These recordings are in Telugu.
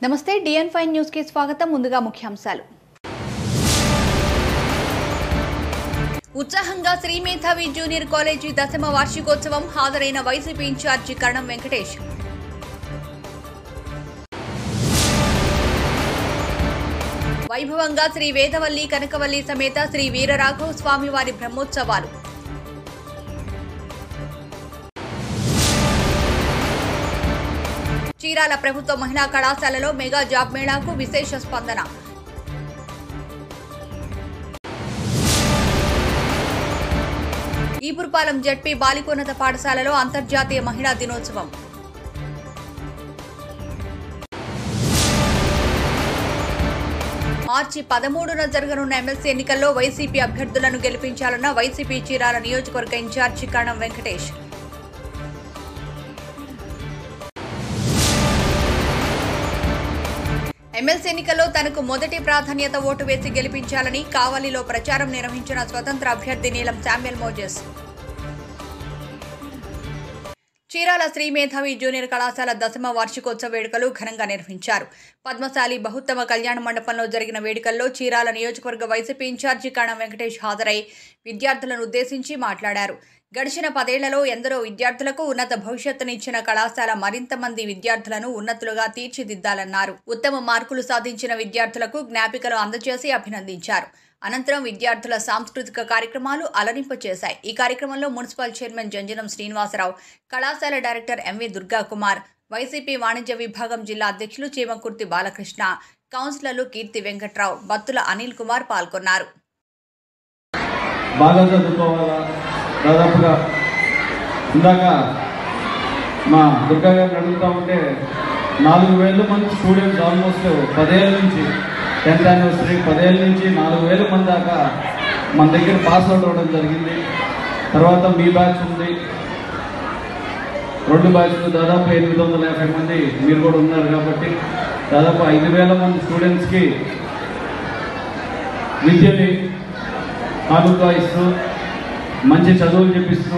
నమస్తే డిఎన్ ఫైవ్ న్యూస్ కి స్వాగతం ముందుగా ముఖ్యాంశాలు ఉత్సాహంగా శ్రీ మేధావి జూనియర్ కాలేజీ దశమ వార్షికోత్సవం హాజరైన వైసీపీ ఇన్ఛార్జి కరణం వెంకటేష్ వైభవంగా శ్రీ వేదవల్లి కనకవల్లి సమేత శ్రీ వీరరాఘవ స్వామి వారి బ్రహ్మోత్సవాలు చీరాల ప్రభుత్వ మహిళా కళాశాలలో మెగా జాబ్ మేళాకు విశేష స్పందన ఈపురపాలెం జడ్పీ బాలికోన్నత పాఠశాలలో అంతర్జాతీయ మహిళా దినోత్సవం మార్చి పదమూడున జరగనున్న ఎమ్మెల్సీ ఎన్నికల్లో వైసీపీ అభ్యర్థులను గెలిపించాలన్న వైసీపీ చీరాల నియోజకవర్గ ఇన్ఛార్జి కణం వెంకటేష్ ఎమ్మెల్సీ ఎన్నికల్లో తనకు మొదటి ప్రాధాన్యత ఓటు వేసి గెలిపించాలని కావలిలో ప్రచారం నిర్వహించిన స్వతంత్ర అభ్యర్థి నీలం శామ్యుల్ మోజెస్ చీరాల శ్రీ మేధావి జూనియర్ కళాశాల దశమ వార్షికోత్సవ వేడుకలు ఘనంగా నిర్వహించారు పద్మశాలి బహుత్తమ కళ్యాణ మండపంలో జరిగిన వేడుకల్లో చీరాల నియోజకవర్గ వైసీపీ ఇన్ఛార్జి కాణం వెంకటేష్ హాజరై విద్యార్థులను ఉద్దేశించి మాట్లాడారు గడిచిన పదేళ్లలో ఎందరో విద్యార్థులకు ఉన్నత భవిష్యత్తునిచ్చిన కళాశాల మరింత మంది విద్యార్థులను ఉన్నతులుగా తీర్చిదిద్దాలన్నారు ఉత్తమ మార్కులు సాధించిన విద్యార్థులకు జ్ఞాపికలు అందజేసి అభినందించారు అనంతరం విద్యార్థుల సాంస్కృతిక కార్యక్రమాలు అలరింపచేశాయి ఈ కార్యక్రమంలో మున్సిపల్ చైర్మన్ జంజనం శ్రీనివాసరావు కళాశాల director MV Durga Kumar YCP వాణిజ్య విభాగం జిల్లా అధ్యక్షులు చీమకుర్తి బాలకృష్ణ కౌన్సిలర్లు కీర్తి వెంకట్రావు బత్తుల అనిల్ కుమార్ పాల్గొన్నారు బాగా చదువుకోవాలా దాదాపుగా ఇందాక మా దుర్గా గారిని అడుగుతా ఉంటే నాలుగు వేల మంది స్టూడెంట్స్ ఆల్మోస్ట్ పదేళ్ళ నుంచి టెన్త్ యానివర్సరీ పదేళ్ళ నుంచి నాలుగు వేల మంది దాకా మన దగ్గర పాస్ అవుట్ అవ్వడం జరిగింది తర్వాత మీ బ్యాచ్ ఉంది రెండు బ్యాచ్లు దాదాపు ఎనిమిది వందల యాభై మంది మీరు కూడా ఉన్నారు కాబట్టి దాదాపు ఐదు వేల మంది స్టూడెంట్స్కి విద్యని కానుక ఇస్తూ మంచి చదువులు చెప్పిస్తూ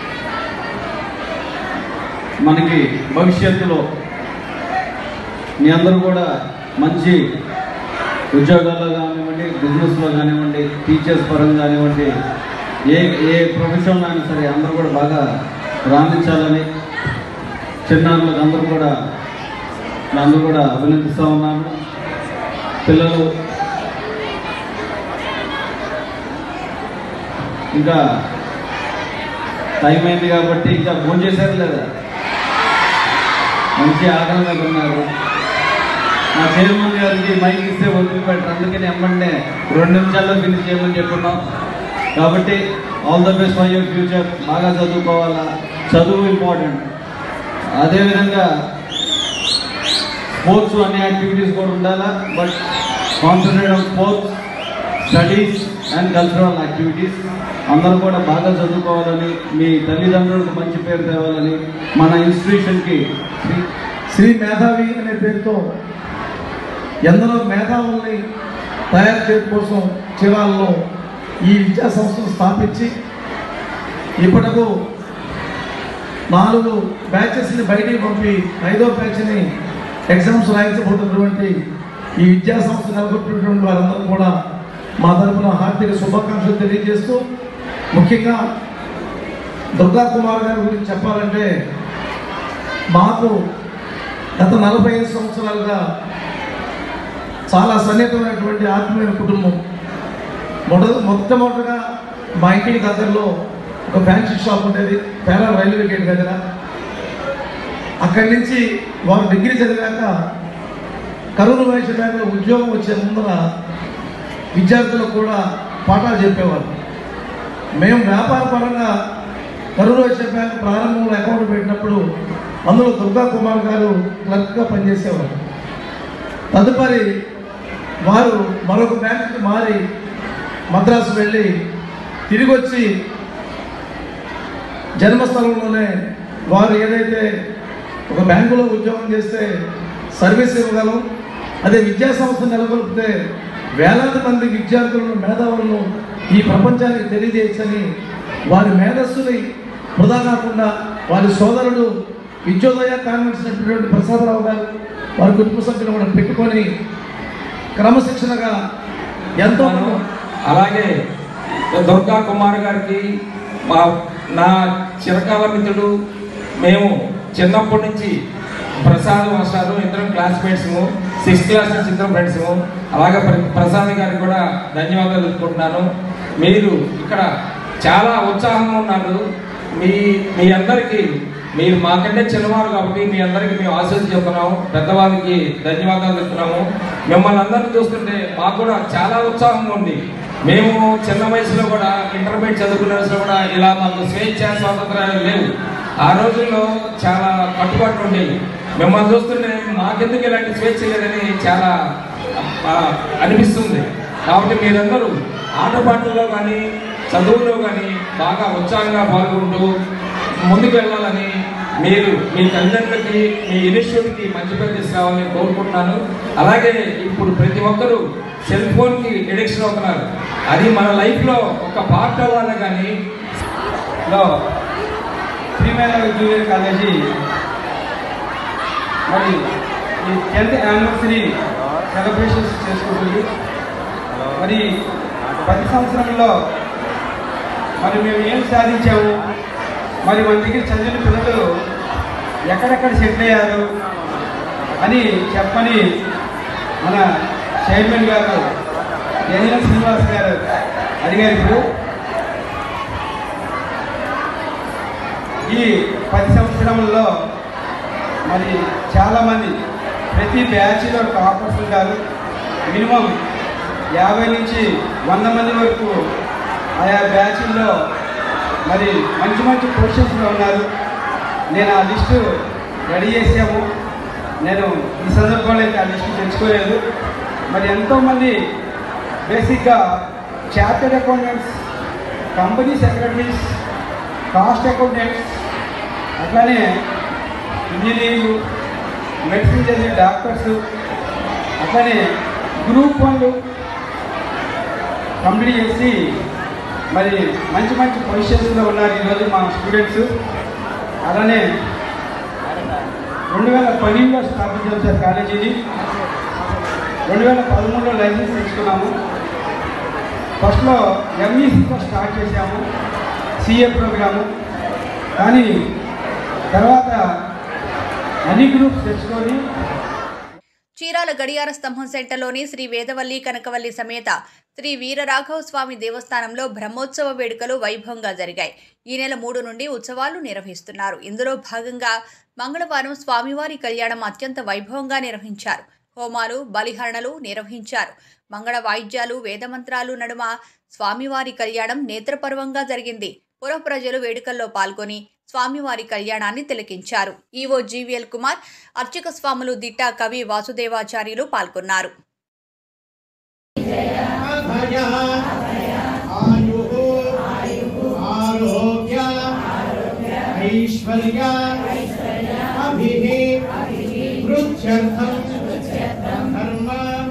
మనకి భవిష్యత్తులో మీ అందరూ కూడా మంచి ఉద్యోగాల్లో కానివ్వండి బిజినెస్లో కానివ్వండి టీచర్స్ పరంగా కానివ్వండి ఏ ఏ ప్రొఫెషన్లో అయినా సరే అందరూ కూడా బాగా రాణించాలని చిన్నారులకు అందరూ కూడా అందరూ కూడా అభినందిస్తూ ఉన్నాను పిల్లలు ఇంకా టైం అయింది కాబట్టి ఇంకా ఫోన్ చేశారు లేదా మంచి ఆకలి మీద ఉన్నారు మా చైర్మన్ గారికి మైక్ ఇస్తే వదిలిపెట్టారు అందుకని ఎమ్మంటే రెండు నిమిషాల్లో ఫినిష్ చేయమని చెప్పున్నాం కాబట్టి all the best for your future బాగా చదువుకోవాలా చదువు ఇంపార్టెంట్ అదేవిధంగా స్పోర్ట్స్ అనే యాక్టివిటీస్ కూడా ఉండాలా but concentrate on sports studies and cultural activities అందరూ కూడా బాగా చదువుకోవాలని మీ తల్లిదండ్రులకు మంచి పేరు తేవాలని మన ఇన్స్టిట్యూషన్కి శ్రీ- శ్రీ మేధావి అనే పేరుతో ఎందరో మేధావుల్ని తయారు చేయడం కోసం చీరాలలో ఈ విద్యా సంస్థను స్థాపించి ఇప్పటికు నాలుగు బ్యాచెస్ని బయటికి పంపి ఐదో బ్యాచ్ని ఎగ్జామ్స్ రాయించబోతున్నటువంటి ఈ విద్యా సంస్థ నెలకొట్టినటువంటి వారందరూ కూడా మా తరపున హార్దిక శుభాకాంక్షలు తెలియజేస్తూ ముఖ్యంగా దుర్గా కుమార్ గారి గురించి చెప్పాలంటే మాకు గత నలభై ఐదు సంవత్సరాలుగా చాలా సన్నిహితమైనటువంటి ఆత్మీయ కుటుంబం మొద మొట్టమొదటిగా మా ఇంటికి దగ్గరలో ఒక ఫ్యాన్సీ షాప్ ఉండేది పేరా రైల్వే గేట్ దగ్గర అక్కడి నుంచి వారు డిగ్రీ చదివాక కరూరు వైశ్య బ్యాంకులో ఉద్యోగం వచ్చే ముందర విద్యార్థులకు కూడా పాఠాలు చెప్పేవారు మేము వ్యాపార పరంగా కరూరు వైశ్య బ్యాంక్ ప్రారంభంలో అకౌంట్ పెట్టినప్పుడు అందులో దుర్గా కుమార్ గారు క్లర్క్గా పనిచేసేవారు తదుపరి వారు మరొక బ్యాంకుకి మారి మద్రాసు వెళ్ళి తిరిగి వచ్చి జన్మస్థలంలోనే వారు ఏదైతే ఒక బ్యాంకులో ఉద్యోగం చేస్తే సర్వీస్ ఇవ్వగలం అదే విద్యా సంస్థ నెలకొల్పితే వేలాది మంది విద్యార్థులను మేధావులను ఈ ప్రపంచానికి తెలియజేయచ్చని వారి మేధస్సుని వృధా కాకుండా వారి సోదరుడు విద్యోదయ కాన్వెంట్స్ నడిపినటువంటి ప్రసాదరావు గారు వారి కుటుంబ సభ్యులు కూడా పెట్టుకొని క్రమశిక్షణగా ఎంతో ఉన్నాను. అలాగే దుర్గా కుమార్ గారికి మా నా చిరకాల మిత్రుడు మేము చిన్నప్పటి నుంచి ప్రసాద్ మాస్టారు ఇద్దరం క్లాస్మేట్స్ సిక్స్త్ క్లాస్ నుంచి ఇద్దరం ఫ్రెండ్స్ అలాగే ప్ర- ప్రసాద్ గారికి కూడా ధన్యవాదాలు తెలుపుకుంటున్నాను మీరు ఇక్కడ చాలా ఉత్సాహంగా ఉన్నారు మీ మీ అందరికీ మీరు మాకంటే చిన్నవారు కాబట్టి మీ అందరికీ మేము ఆశీస్సు చెప్తున్నాము పెద్దవారికి ధన్యవాదాలు చెప్తున్నాము మిమ్మల్ని అందరిని చూస్తుంటే మాకు కూడా చాలా ఉత్సాహంగా ఉంది మేము చిన్న వయసులో కూడా ఇంటర్మీడియట్ చదువుకునే వయసులో కూడా ఇలా మాకు స్వేచ్ఛ స్వాతంత్రాలు లేవు ఆ రోజుల్లో చాలా కట్టుబాట్లు ఉండేవి మిమ్మల్ని చూస్తుంటే మాకెందుకు ఇలాంటి స్వేచ్ఛ లేదని చాలా ఆ, అనిపిస్తుంది కాబట్టి మీరందరూ ఆటపాటల్లో కానీ చదువులో కానీ బాగా ఉత్సాహంగా పాల్గొంటూ ముందుకు వెళ్ళాలని మీరు మీ తల్లిదండ్రులకి మీ ఇన్స్టిట్యూట్కి మంచి పేరు తీసుకురావాలని కోరుకుంటున్నాను అలాగే ఇప్పుడు ప్రతి ఒక్కరూ సెల్ ఫోన్కి ఎడిక్షన్ అవుతున్నారు అది మన లైఫ్లో ఒక పార్ట్ అవ్వాలి కానీ లో ప్రీమియర్ జూనియర్ కాలేజీ మరి ఈ టెన్త్ యానివర్సరీ సెలబ్రేషన్స్ చేసుకుంటుంది మరి ప్రతి సంవత్సరంలో మరి మేము ఏం సాధించాము మరి మన దగ్గర చదివిన పిల్లలు ఎక్కడెక్కడ సెటిల్ అయ్యారు అని చెప్పని మన చైర్మన్ గారు ఎన్ఎల్ శ్రీనివాస్ గారు అడిగారు ఇప్పుడు ఈ పది సంవత్సరంలో మరి చాలామంది ప్రతి బ్యాచ్లో టాపర్స్ ఉంటారు మినిమం యాభై నుంచి వంద మంది వరకు ఆయా బ్యాచ్ల్లో మరి మంచి మంచి పొజిషన్స్లో ఉన్నారు నేను ఆ లిస్టు రెడీ చేసాము నేను ఈ సందర్భంలో అయితే ఆ లిస్టు తెచ్చుకోలేదు మరి ఎంతోమంది బేసిక్గా chartered accountants company secretaries cost accountants అట్లానే ఇంజనీర్లు మెడిసిన్ చదివే డాక్టర్స్ అట్లానే గ్రూప్ వాళ్ళు కంప్లీట్ చేసి మరి మంచి మంచి పొజిషన్స్లో ఉన్నారు ఈరోజు మా స్టూడెంట్స్ అలానే రెండు వేల పన్నెండులో స్థాపించాం సార్ కాలేజీని రెండు వేల పదమూడులో లైసెన్స్ తెచ్చుకున్నాము ఫస్ట్లో ఎంఈసీతో స్టార్ట్ చేశాము సిఏ ప్రోగ్రాము కానీ తర్వాత అన్ని గ్రూప్స్ తెచ్చుకొని చీరాల గడియార స్తంభం సెంటర్లోని శ్రీ వేదవల్లి కనకవల్లి సమేత శ్రీ వీరరాఘవ స్వామి దేవస్థానంలో బ్రహ్మోత్సవ వేడుకలు వైభవంగా జరిగాయి ఈ నెల మూడు నుండి ఉత్సవాలు నిర్వహిస్తున్నారు ఇందులో భాగంగా మంగళవారం స్వామివారి కళ్యాణం అత్యంత వైభవంగా నిర్వహించారు హోమాలు బలిహరణలు నిర్వహించారు మంగళ వాయిద్యాలు వేదమంత్రాలు నడుమ స్వామివారి కళ్యాణం నేత్రపర్వంగా జరిగింది పుర ప్రజలు వేడుకల్లో పాల్గొని స్వామివారి కళ్యాణాన్ని తిలకించారు ఈవో జీవీఎల్ కుమార్ అర్చక స్వాములు దిట్టా కవి వాసుదేవాచార్యులు పాల్గొన్నారు అభయ ఆయు ఆరోగ్య ఐశ్వర్య అభిః వృద్ధ్యర్థం ధర్మ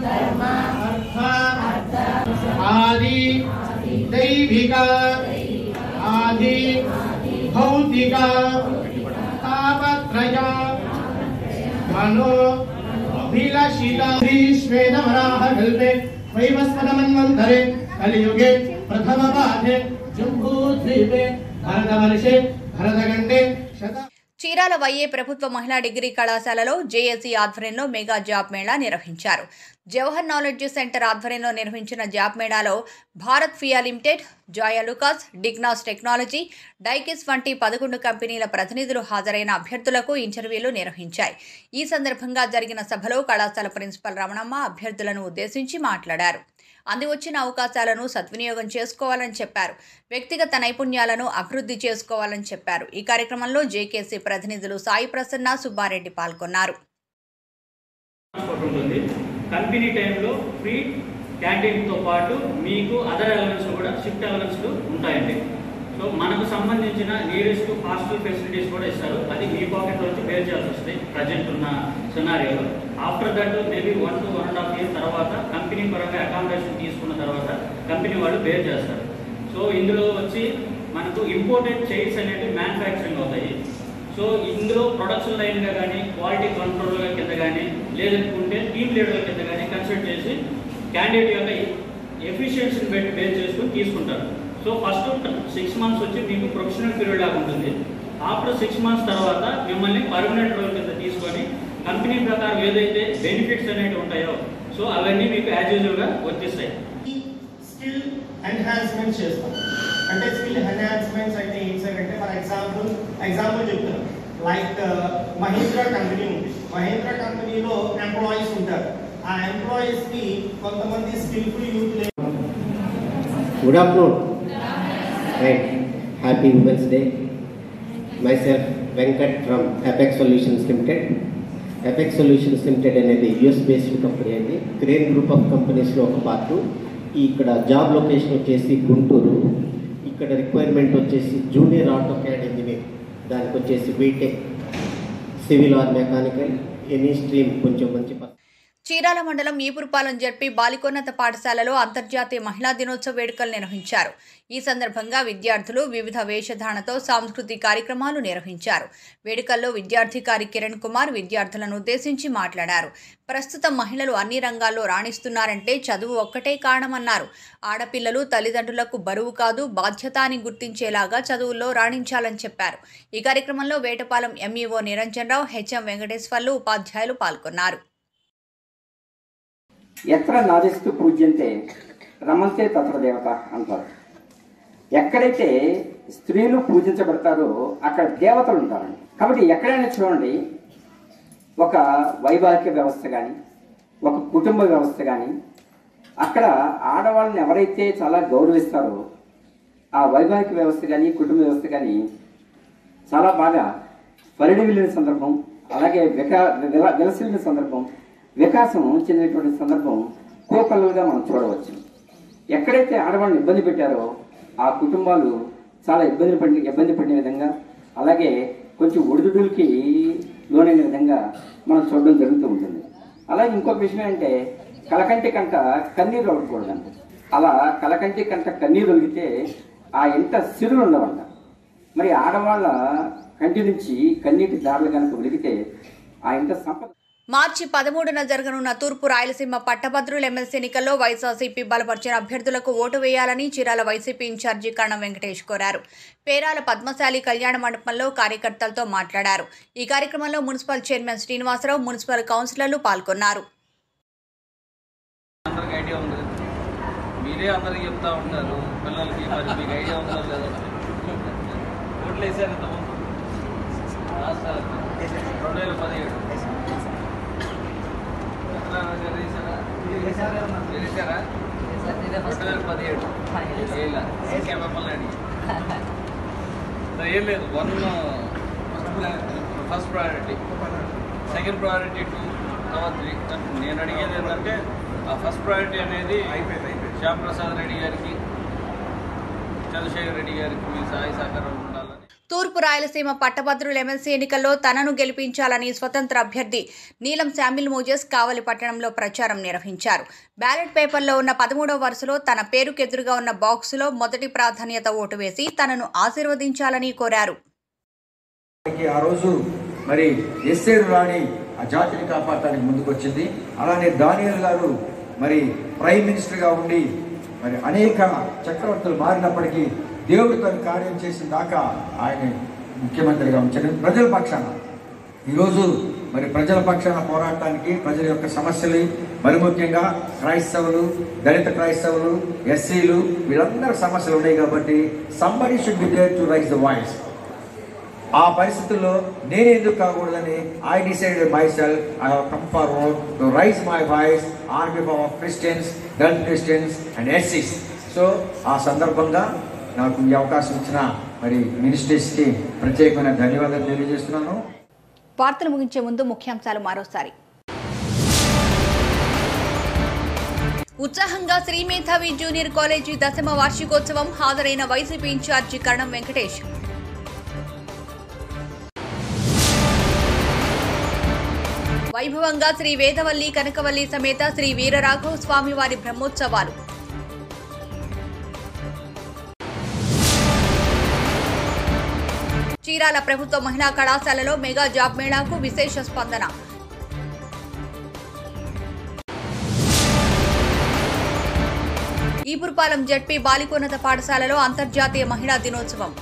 అర్థ ఆది దైవిక ఆది భౌతిక తాపత్రయ మనో అభిలషిత శ్వేతవరాహ కల్పే వైవస్వతమన్వంతరే కలియుగే ప్రథమ పాఠే జంబూద్వీపే భరతవర్షే భరతగండే శత చీరాల వైఏ ప్రభుత్వ మహిళా డిగ్రీ కళాశాలలో జేఏసీ ఆధ్వర్యంలో మెగా జాబ్ మేళా నిర్వహించారు జవహర్ నాలెడ్జ్ సెంటర్ ఆధ్వర్యంలో నిర్వహించిన జాబ్ మేళాలో భారత్ ఫియా లిమిటెడ్ జాయా లుకాస్ డిగ్నాస్ టెక్నాలజీ డైకిస్ వంటి పదకొండు కంపెనీల ప్రతినిధులు హాజరైన అభ్యర్థులకు ఇంటర్వ్యూలు నిర్వహించాయి ఈ సందర్భంగా జరిగిన సభలో కళాశాల ప్రిన్సిపల్ రమణమ్మ అభ్యర్థులను ఉద్దేశించి మాట్లాడారు అంది వచ్చిన అవకాశాలను సద్వినియోగం చేసుకోవాలని చెప్పారు వ్యక్తిగత నైపుణ్యాలను అభివృద్ధి చేసుకోవాలని చెప్పారు ఈ కార్యక్రమంలో జేకేసీ ప్రతినిధులు సాయి ప్రసన్న సుబ్బారెడ్డి పాల్గొన్నారు ట్రాన్స్పోర్ట్ ఉంటుంది కంపెనీ టైంలో ఫ్రీ క్యాంటీన్తో పాటు మీకు అదర్ ఎలవెన్స్ కూడా షిఫ్ట్ ఎలవెన్స్ ఉంటాయండి సో మనకు సంబంధించిన నియరెస్ట్ హాస్టల్ ఫెసిలిటీస్ కూడా ఇస్తారు అది మీ పాకెట్ నుంచి బేర్ చేయాల్సి వస్తుంది ప్రజెంట్ ఉన్న సినారియోలో after that maybe one to one and half year తర్వాత కంపెనీ పరంగా అకామిడేషన్ తీసుకున్న తర్వాత కంపెనీ వాళ్ళు బేర్ చేస్తారు సో ఇందులో వచ్చి మనకు ఇంపోర్టెడ్ చైర్స్ అనేవి మ్యానుఫ్యాక్చరింగ్ అవుతాయి సో ఇందులో ప్రొడక్షన్ లైన్గా కానీ క్వాలిటీ కంట్రోల్గా కింద కానీ లేదనుకుంటే టీమ్ లీడర్ల కింద కానీ కన్సల్ట్ చేసి క్యాండిడేట్ యొక్క ఎఫిషియన్సీని బట్టి బేస్ చేసుకుని తీసుకుంటారు సో ఫస్ట్ సిక్స్ మంత్స్ వచ్చి మీకు ప్రొఫెషనల్ పీరియడ్ లాగా ఉంటుంది ఆఫ్టర్ సిక్స్ మంత్స్ తర్వాత మిమ్మల్ని పర్మనెంట్ రోల్ కింద తీసుకొని కంపెనీ ప్రకారం ఏదైతే బెనిఫిట్స్ అనేవి ఉంటాయో సో అవన్నీ మీకు యాజ్ యూజువల్గా వర్తిస్తాయి స్కిల్ ఎన్హాన్స్మెంట్ చేస్తాం అంటే స్కిల్ ఎన్హాన్స్మెంట్స్ అయితే ఏం సార్ అంటే ఫర్ ఎగ్జాంపుల్ ఎగ్జాంపుల్ చెప్తున్నాం లైక్ మహీంద్రా కంపెనీ ఉంది మహీంద్రా కంపెనీలో ఎంప్లాయీస్ ఉంటారు ఆ ఎంప్లాయీస్ కి కొంతమంది skillful youth Good afternoon. Right. Happy Women's Day. Myself, Venkat from Apex Solutions Limited. Apex Solutions Limited అనేది యుఎస్ బేస్డ్ కంపెనీ అండి క్రేన్ గ్రూప్ ఆఫ్ కంపెనీస్లో ఒక పార్ట్ ఇక్కడ జాబ్ లొకేషన్ వచ్చేసి గుంటూరు ఇక్కడ రిక్వైర్మెంట్ వచ్చేసి జూనియర్ ఆటో క్యాడ్ ఇంజనీర్ దానికి వచ్చేసి B Tech civil or mechanical any stream కొంచెం మంచి ప- చీరాల మండలం ఈపురపాలెం జడ్పీ బాలికోన్నత పాఠశాలలో అంతర్జాతీయ మహిళా దినోత్సవ వేడుకలు నిర్వహించారు ఈ సందర్భంగా విద్యార్థులు వివిధ వేషధారణతో సాంస్కృతిక కార్యక్రమాలు నిర్వహించారు వేడుకల్లో విద్యార్థికారి కిరణ్ కుమార్ విద్యార్థులను ఉద్దేశించి మాట్లాడారు ప్రస్తుతం మహిళలు అన్ని రంగాల్లో రాణిస్తున్నారంటే చదువు ఒక్కటే కారణమన్నారు ఆడపిల్లలు తల్లిదండ్రులకు బరువు కాదు బాధ్యత అని గుర్తించేలాగా చదువుల్లో రాణించాలని చెప్పారు ఈ కార్యక్రమంలో వేటపాలెం ఎంఈఓ నిరంజన్ రావు హెచ్ఎం వెంకటేశ్వర్లు ఉపాధ్యాయులు పాల్గొన్నారు ఎత్ర నాదిస్తూ పూజ్యంతే రమంతే తత్ర దేవత అంటారు ఎక్కడైతే స్త్రీలు పూజించబడతారో అక్కడ దేవతలు ఉంటారండి కాబట్టి ఎక్కడైనా చూడండి ఒక వైవాహిక వ్యవస్థ కానీ ఒక కుటుంబ వ్యవస్థ కానీ అక్కడ ఆడవాళ్ళని ఎవరైతే చాలా గౌరవిస్తారో ఆ వైవాహిక వ్యవస్థ కానీ కుటుంబ వ్యవస్థ కానీ చాలా బాగా పరిడివిలిన సందర్భం అలాగే వికా విల- విలసిల్లిన సందర్భం వికాసం చెందినటువంటి సందర్భం కోకలుగా మనం చూడవచ్చు ఎక్కడైతే ఆడవాళ్ళని ఇబ్బంది పెట్టారో ఆ కుటుంబాలు చాలా ఇబ్బంది పడిన ఇబ్బంది పడిన విధంగా అలాగే కొంచెం ఒడిదుడులకి లోనైన విధంగా మనం చూడడం జరుగుతూ ఉంటుంది అలాగే ఇంకొక విషయం ఏంటంటే కలకంటి కంట కన్నీరు ఒలకూడదంట అలా కలకంటి కంట కన్నీరు ఒలిగితే ఆ ఇంట సిరులు ఉండవంట మరి ఆడవాళ్ళ కంటి నుంచి కన్నీటి దారులు కనుక వెలిగితే ఆ ఇంట సంపద మార్చి పదమూడున జరగనున్న తూర్పు రాయలసీమ పట్టభద్రుల ఎమ్మెల్సీ ఎన్నికల్లో వైఎస్ఆర్సీపీ బలపరిచిన అభ్యర్థులకు ఓటు వేయాలని చీరాల వైసీపీ ఇన్ఛార్జి కణం వెంకటేష్ కోరారు పేరాల పద్మశాలి కళ్యాణ మండపంలో కార్యకర్తలతో మాట్లాడారు ఈ కార్యక్రమంలో మున్సిపల్ చైర్మన్ శ్రీనివాసరావు మున్సిపల్ కౌన్సిలర్లు పాల్గొన్నారు అందరికి ఐడియా ఉంది కదా. మీరే అందరికి చెప్తా ఉంటారు పిల్లలకి మరి మీకు ఐడియా ఉందో లేదో ఓట్లు వేసారు ఇంతకుముందు లాస్ట్ సార్ రెండు వేల పదిహేడు సత్యనారాయణ గారు వేసారా? మీరు వేసారా రెండు వేల పదిహేడు వేయలా. ఇంకే మిమ్మల్ని అడిగి సో ఏం లేదు one first priority second priority two తర్వాత త్రీ నేను అడిగేది ఏంటంటే ఆ ఫస్ట్ ప్రయారిటీ అనేది శ్యామ్ ప్రసాద్ రెడ్డి గారికి చంద్రశేఖర్ రెడ్డి గారికి మీ సహాయ సహకారం ఉండాలని తూర్పు రాయలసీమ పట్టభద్రుల ఎమ్మెల్సీ ఎన్నికల్లో తనను గెలిపించాలని స్వతంత్ర అభ్యర్థి నీలం శామిల్ మోజెస్ కావలి పట్టణంలో ప్రచారం నిర్వహించారు బ్యాలెట్ పేపర్లో ఉన్న పదమూడవ వరుసలో తన పేరుకెదురుగా ఉన్న బాక్సులో మొదటి ప్రాధాన్యత ఓటు వేసి తనను ఆశీర్వదించాలని కోరారు మనకి ఆ రోజు మరి ఎస్సేడు రాణి ఆ జాతిని కాపాడటానికి ముందుకొచ్చింది అలానే దానియల్ గారు మరి ప్రైమ్ మినిస్టర్గా ఉండి మరి అనేక చక్రవర్తులు మారినప్పటికీ దేవుడు తన కార్యం చేసిన దాకా ఆయన ముఖ్యమంత్రిగా ఉంచారు ప్రజల పక్షాన ఈరోజు మరి ప్రజల పక్షాన పోరాటానికి ప్రజల యొక్క సమస్యలు మరి ముఖ్యంగా క్రైస్తవులు దళిత క్రైస్తవులు ఎస్సీలు వీళ్ళందరి సమస్యలు ఉన్నాయి కాబట్టి somebody should be there to raise the voice ఆ పరిస్థితుల్లో నేను ఎందుకు కాకూడదని I decided myself I have come forward to raise my voice on behalf of Christians Dalit Christians and ఎస్సీస్ సో ఆ సందర్భంగా నాకు ఈ అవకాశం ఇచ్చిన మరి మినిస్ట్రీస్కి ప్రత్యేకమైన ధన్యవాదాలు తెలియజేస్తున్నాను వార్తలు ముగించే ముందు ముఖ్యాంశాలు మరోసారి ఉత్సాహంగా శ్రీ మేధావి జూనియర్ కాలేజీ దశమ వార్షికోత్సవం హాజరైన వైసీపీ ఇన్ఛార్జి కరణం వెంకటేష్ వైభవంగా శ్రీ వేదవల్లి కనకవల్లి సమేత శ్రీ వీరరాఘవ స్వామి వారి బ్రహ్మోత్సవాలు చీరాల ప్రభుత్వ మహిళా కళాశాలలో మెగా జాబ్ మేళాకు విశేష స్పందన ఈపురపాలెం జడ్పీ బాలికోన్నత పాఠశాలలో అంతర్జాతీయ మహిళా దినోత్సవం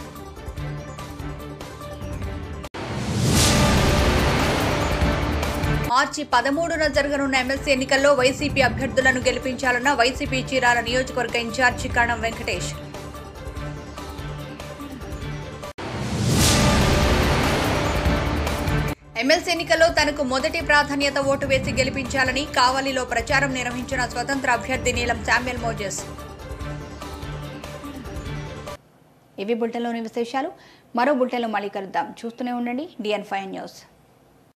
మార్చి పదమూడున జరగనున్న ఎమ్మెల్సీ ఎన్నికల్లో వైసీపీ అభ్యర్థులను గెలిపించాలన్న వైసీపీ చీరాల నియోజకవర్గ ఇన్ఛార్జి కణం వెంకటేష్ ఎమ్మెల్సీ ఎన్నికల్లో తనకు మొదటి ప్రాధాన్యత ఓటు వేసి గెలిపించాలని కావలిలో ప్రచారం నిర్వహించిన స్వతంత్ర అభ్యర్థి నీలం శామ్యుల్ మోజెస్ ఇవి బులెటిన్లోని విశేషాలు మరో బులెటిన్లో మళ్ళీ కలుద్దాం చూస్తూనే ఉండండి డిఎన్ ఫైవ్ న్యూస్